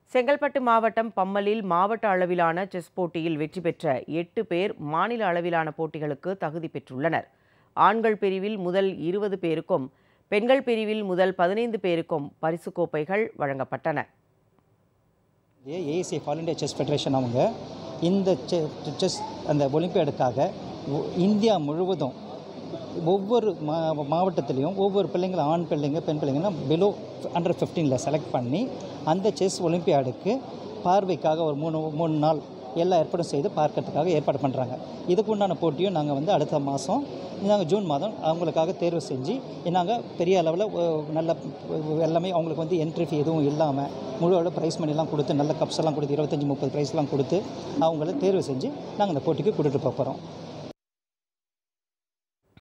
செங்கல்பட்டு மாவட்டம் பம்மலில் மாவட்ட அளவிலான செஸ் போட்டியில் வெற்றி பெற்ற எட்டு பேர் மாநில அளவிலான போட்டிகளுக்கு தகுதி பெற்றுள்ளனர் ஆண்கள் பிரிவில் முதல் இருபது பேருக்கும் பெண்கள் பிரிவில் முதல் பதினைந்து பேருக்கும் பரிசுக் கோப்பைகள் வழங்கப்பட்டன ASA all India chess federation அவங்க இந்த செஸ் அந்த ஒலிம்பியாடுக்காக ஒ- இந்தியா முழுவதும் ஒவ்வொரு மா மாவட்டத்துலேயும் ஒவ்வொரு பிள்ளைங்க ஆண் பிள்ளைங்க பெண் பிள்ளைங்கன்னா பிலோ அண்டர் ஃபிஃப்டீனில் செலக்ட் பண்ணி அந்த செஸ் ஒலிம்பியாடுக்கு பார்வைக்காக ஒரு மூணு மூணு நாள் எல்லா ஏற்பாடும் செய்து பார்க்கறதுக்காக ஏற்பாடு பண்ணுறாங்க இதுக்கு உண்டான போட்டியும் நாங்கள் வந்து அடுத்த மாதம் நாங்கள் ஜூன் மாதம் அவங்களுக்காக தேர்வு செஞ்சு நாங்கள் பெரிய அளவில் நல்ல எல்லாமே அவங்களுக்கு வந்து என்ட்ரி ஃபீ எதுவும் இல்லாமல் முழு அளவு ப்ரைஸ் மணிலாம் கொடுத்து நல்ல கப்ஸ் எல்லாம் கொடுத்து இருபத்தஞ்சி முப்பது ப்ரைஸ்லாம் கொடுத்து அவங்கள தேர்வு செஞ்சு நாங்கள் அந்த போட்டிக்கு கூட்டிகிட்டு போக போகிறோம்